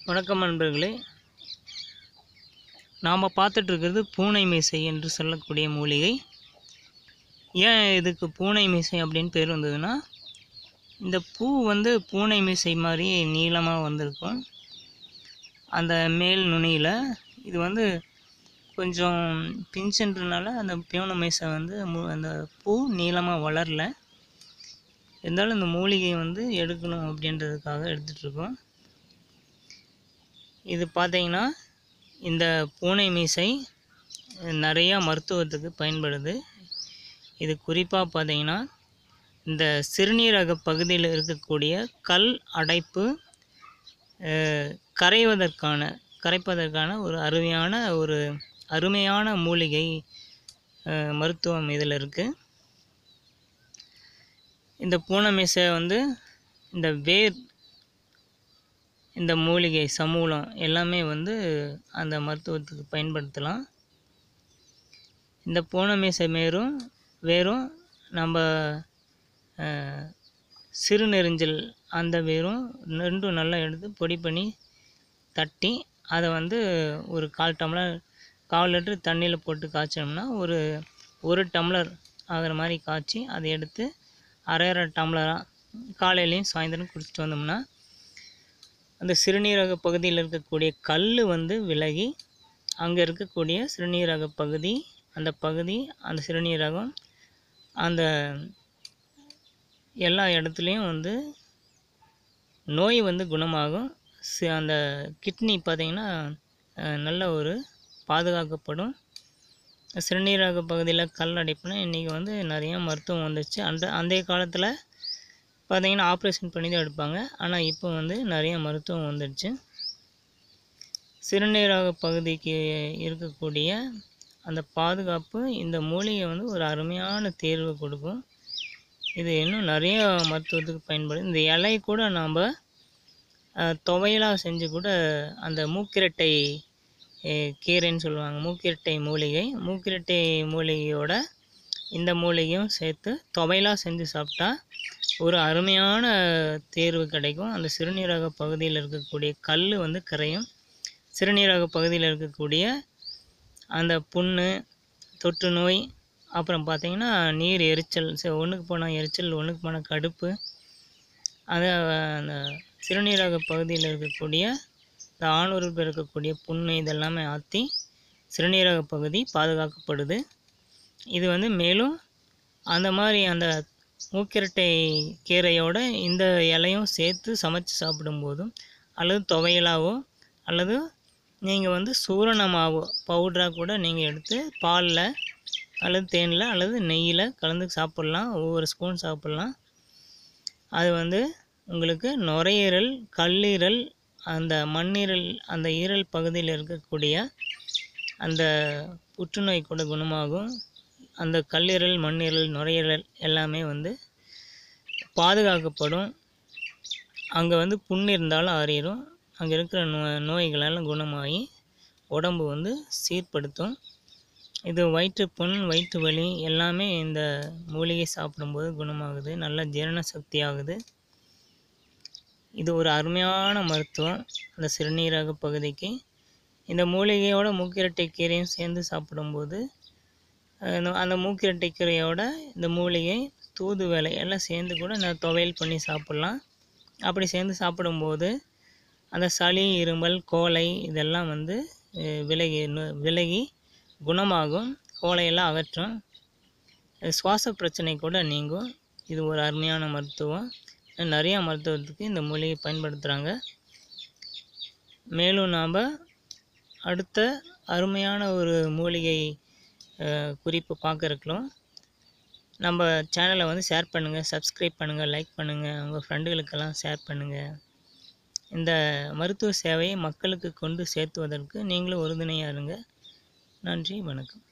வணக்கம் நண்பர்களே நாம் பார்த்துட்ருக்கிறது பூனை மீசை என்று சொல்லக்கூடிய மூலிகை ஏன் இதுக்கு பூனை மீசை அப்படின்னு பேர் வந்ததுன்னா இந்த பூ வந்து பூனை மீசை மாதிரி நீளமாக வந்திருக்கும் அந்த மேல் நுனியில் இது வந்து கொஞ்சம் பிஞ்சுன்றனால அந்த பூனை மீசை வந்து மு- அந்த பூ நீளமாக வளரல இருந்தாலும் இந்த மூலிகை வந்து எடுக்கணும் அப்படின்றதுக்காக எடுத்துகிட்ருக்கோம் இது பார்த்தீங்கன்னா இந்த பூனை மீசை நிறையா மருத்துவத்துக்கு பயன்படுது இது குறிப்பாக பார்த்தீங்கன்னா இந்த சிறுநீரக பகுதியில் இருக்கக்கூடிய கல் அடைப்பு அஹ், கரைவதற்கான கரைப்பதற்கான ஒரு அருமையான ஒரு அருமையான மூலிகை அஹ், மருத்துவம் இதில் இருக்குது இந்த பூனை மீசை வந்து இந்த வேர் இந்த மூலிகை சமூலம் எல்லாமே வந்து அந்த மருத்துவத்துக்கு பயன்படுத்தலாம் இந்த பூனை மீசை மேரும் வேரும் நம்ம அஹ், சிறுநெரிஞ்சல் அந்த வேரும் ரெண்டும் நல்லா எடுத்து பொடி பண்ணி தட்டி அதை வந்து ஒரு கால் டம்ளர் கால் லிட்டர் தண்ணியில் போட்டு காய்ச்சோம்னா ஒரு ஒரு டம்ளர் ஆகிற மாதிரி காய்ச்சி அதை எடுத்து அரை அரை டம்ளராக காலையிலையும் சாயந்தரம் குடிச்சிட்டு வந்தோம்னா அந்த சிறுநீரக பகுதியில் இருக்கக்கூடிய கல் வந்து விலகி அங்கே இருக்கக்கூடிய சிறுநீரக பகுதி அந்த பகுதி அந்த சிறுநீரகம் அந்த எல்லா இடத்துலையும் வந்து நோய் வந்து குணமாகும் சி- அந்த கிட்னி பார்த்திங்கன்னா அஹ், நல்ல ஒரு பாதுகாக்கப்படும் சிறுநீரக பகுதியில் கல் அடைப்புனா இன்றைக்கி வந்து நிறைய மருத்துவம் வந்துச்சு அந்த அந்தைய காலத்தில் பார்த்தீங்கன்னா ஆப்ரேஷன் பண்ணி தான் எடுப்பாங்க ஆனால் இப்போ வந்து நிறைய மருத்துவம் வந்துடுச்சு சிறுநீரக பகுதிக்கு இருக்கக்கூடிய அந்த பாதுகாப்பு இந்த மூலிகை வந்து ஒரு அருமையான தேர்வு கொடுக்கும் இது இன்னும் நிறைய மருத்துவத்துக்கு பயன்படுது இந்த இலை கூட நாம் துவையலாக செஞ்சு கூட அந்த மூக்கிரட்டை அஹ், கீரைன்னு சொல்லுவாங்க மூக்கிரட்டை மூலிகை மூக்கிரட்டை மூலிகையோட இந்த மூலிகையும் சேர்த்து துவையலாக செஞ்சு சாப்பிட்டா ஒரு அருமையான தேர்வு கிடைக்கும் அந்த சிறுநீரக பகுதியில் இருக்கக்கூடிய கல் வந்து கரையும் சிறுநீரக பகுதியில் இருக்கக்கூடிய அந்த புண்ணு தொற்று நோய் அப்புறம் பார்த்தீங்கன்னா நீர் எரிச்சல் சரி ஒன்றுக்கு போனால் எரிச்சல் ஒன்றுக்கு போனால் கடுப்பு அது அந்த சிறுநீரக பகுதியில் இருக்கக்கூடிய இந்த ஆணுறுப்பு இருக்கக்கூடிய புண்ணு இதெல்லாமே ஆற்றி சிறுநீரக பகுதி பாதுகாக்கப்படுது இது வந்து மேலும் அந்த மாதிரி அந்த மூக்கிரட்டை கீரையோட இந்த இலையும் சேர்த்து சமைச்சு சாப்பிடும்போதும் அல்லது துவையலாவோ அல்லது நீங்கள் வந்து சூரணமாவோ பவுடராக கூட நீங்கள் எடுத்து பாலில் அல்லது தேனில் அல்லது நெய்யில் கலந்து சாப்பிட்லாம் ஒவ்வொரு ஸ்பூன் சாப்பிட்லாம் அது வந்து உங்களுக்கு நுரையீரல் கல்லீரல் அந்த மண்ணீரல் அந்த ஈரல் பகுதியில் இருக்கக்கூடிய அந்த புற்றுநோய் கூட குணமாகும் அந்த கல்லீரல் மண்ணீரல் நுரையீரல் எல்லாமே வந்து பாதுகாக்கப்படும் அங்கே வந்து புண் இருந்தாலும் ஆறிடும் அங்கே இருக்கிற நோ நோய்களெல்லாம் குணமாகி உடம்பு வந்து சீர்படுத்தும் இது வயிற்று புண் வயிற்று வலி எல்லாமே இந்த மூலிகை சாப்பிடும்போது குணமாகுது நல்ல ஜீரண சக்தி ஆகுது இது ஒரு அருமையான மருத்துவம் அந்த சிறுநீரக பகுதிக்கு இந்த மூலிகையோட மூக்கிரட்டை கீரையும் சேர்ந்து சாப்பிடும்போது அஹ், இந்த- அந்த மூக்கிரட்டை கீரையோட இந்த மூலிகை தூதுவளை எல்லாம் சேர்ந்து கூட நான் துவையல் பண்ணி சாப்பிட்லாம் அப்படி சேர்ந்து சாப்பிடும்போது அந்த சளி இருமல் கோலை இதெல்லாம் வந்து அஹ், விலகி நு- விலகி குணமாகும் கோலையெல்லாம் அகற்றும் அஹ், சுவாச பிரச்சனை கூட நீங்கும் இது ஒரு அருமையான மருத்துவம் நிறையா மருத்துவத்துக்கு இந்த மூலிகை பயன்படுத்துகிறாங்க மேலும் நாம் அடுத்த அருமையான ஒரு மூலிகை அஹ், குறிப்பு பார்க்க இருக்கலாம் நம்ம சேனலை வந்து ஷேர் பண்ணுங்கள் சப்ஸ்கிரைப் பண்ணுங்கள் லைக் பண்ணுங்கள் உங்கள் ஃப்ரெண்டுகளுக்கெல்லாம் ஷேர் பண்ணுங்கள் இந்த மருத்துவ சேவையை மக்களுக்கு கொண்டு சேர்த்துவதற்கு நீங்களும் உறுதுணையாக இருங்க நன்றி வணக்கம்